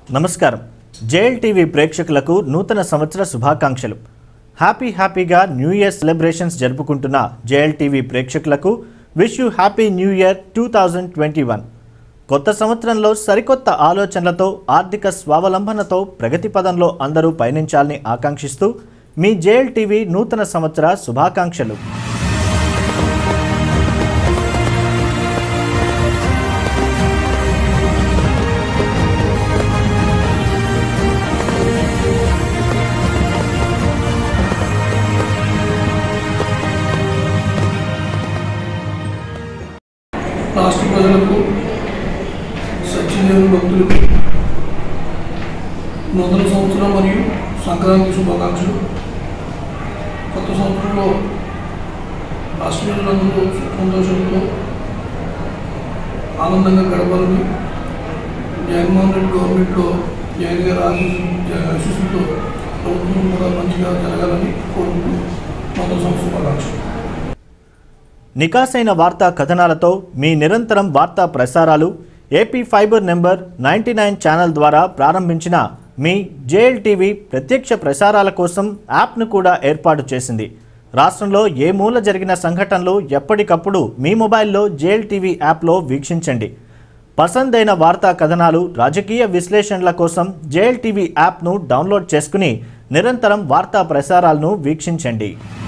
నమస్కారం JL TV ప్రేక్షకులకు నూతన సంవత్సర శుభాకాంక్షలు హ్యాపీ హ్యాపీగా న్యూ ఇయర్ సెలబ్రేషన్స్ జరుపుకుంటున్న జేఎల్ టీవీ ప్రేక్షకులకు wish you happy new year two thousand twenty one కొత్త సంవత్సరంలో సరికొత్త ఆలోచనలతో ఆర్థిక స్వావలంబనతో ప్రగతి పదంలో అందరూ పయనించాలని ఆకాంక్షిస్తూ మీ జేఎల్ టీవీ నూతన సంవత్సర శుభాకాంక్షలు రాష్ట్ర ప్రజలకు సత్యదేవుని భక్తులకు నూతన సంవత్సరం మరియు సంక్రాంతి శుభాకాంక్షలు కొత్త సంవత్సరంలో రాష్ట్ర ప్రజలందరూ సుఖ సంతోషంతో ఆనందంగా గడపాలని జగన్మోహన్ రెడ్డి గవర్నమెంట్లో జగన్ గారి ఆశీస్సు ఆశీస్సులతో ప్రభుత్వం కూడా మంచిగా జరగాలని కోరుకుంటూ నూతన సంవత్సర శుభాకాంక్షలు నికాసైన వార్తా కథనాలతో మీ నిరంతరం వార్తా ప్రసారాలు AP fibre number ninety nine channel ద్వారా ప్రారంభించిన మీ జేఎల్ టీవీ ప్రత్యక్ష ప్రసారాల కోసం యాప్ను కూడా ఏర్పాటు చేసింది రాష్ట్రంలో ఏ మూల జరిగిన సంఘటనలు ఎప్పటికప్పుడు మీ మొబైల్లో జేఎల్ టీవీ యాప్లో వీక్షించండి పసందైన వార్తా కథనాలు రాజకీయ విశ్లేషణల కోసం జేఎల్ టీవీ యాప్ను డౌన్లోడ్ చేసుకుని నిరంతరం వార్తా ప్రసారాలను వీక్షించండి